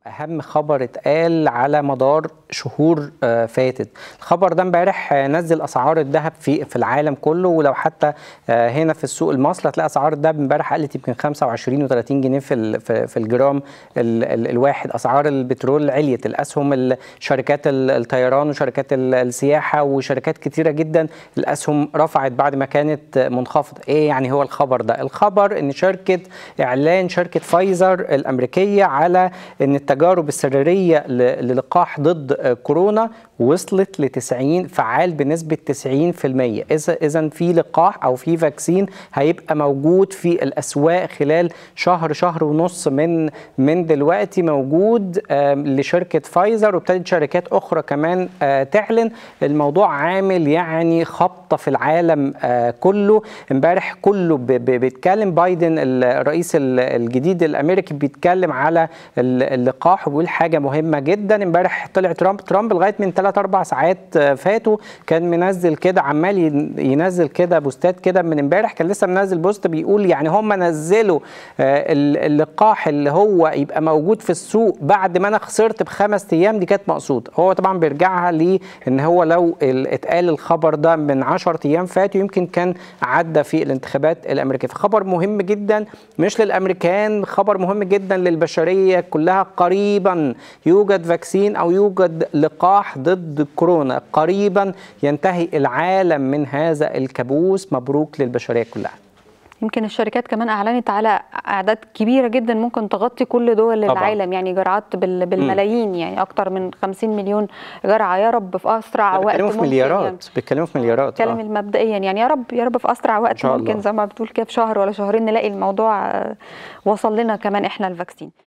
اهم خبر اتقال على مدار شهور آه، فاتت الخبر ده امبارح آه، نزل اسعار الذهب في في العالم كله ولو حتى آه، هنا في السوق المصري هتلاقي اسعار الذهب امبارح قلت يمكن 25 و30 جنيه في ال- في في الجرام ال- ال- الواحد اسعار البترول عليت الاسهم ال- شركات ال- الطيران وشركات ال- السياحه وشركات كتيره جدا الاسهم رفعت بعد ما كانت منخفضه ايه يعني هو الخبر ده الخبر ان شركه اعلان شركه فايزر الامريكيه على ان التجارب السريريه ل- للقاح ضد كورونا وصلت ل 90 فعال بنسبه 90% اذا اذا في لقاح او في فاكسين هيبقى موجود في الاسواق خلال شهر شهر ونص من من دلوقتي موجود آم، لشركه فايزر وابتدت شركات اخرى كمان آه، تعلن الموضوع عامل يعني خبطه في العالم آه، كله امبارح كله ب- ب- بيتكلم بايدن الرئيس ال- الجديد الامريكي بيتكلم على ال- اللقاح وبيقول حاجه مهمه جدا امبارح طلع ترامب ترامب لغايه من 3 4 ساعات آه، فاتوا كان منزل كده عمال ين- ينزل كده بوستات كده من امبارح كان لسه منزل بوست بيقول يعني هم نزلوا آه، ال- اللقاح اللي هو يبقى موجود في السوق بعد ما انا خسرت بخمس ايام دي كانت مقصوده هو طبعا بيرجعها لان هو لو ال- اتقال الخبر ده من 10 ايام فاتوا يمكن كان عدى في الانتخابات الامريكيه فخبر مهم جدا مش للامريكان خبر مهم جدا للبشريه كلها قريبا يوجد فاكسين او يوجد لقاح ضد كورونا قريبا ينتهي العالم من هذا الكابوس مبروك للبشريه كلها يمكن الشركات كمان اعلنت على اعداد كبيره جدا ممكن تغطي كل دول طبعاً. العالم يعني جرعات بال- بالملايين يعني اكتر من 50 مليون جرعه يا رب في اسرع وقت بيتكلموا في ممكن يعني. مليارات بيتكلموا في مليارات كلام آه. مبدئيا يعني يا رب يا رب في اسرع وقت شاء ممكن الله. زي ما بتقول كده في شهر ولا شهرين نلاقي الموضوع آه، وصل لنا كمان احنا الفاكسين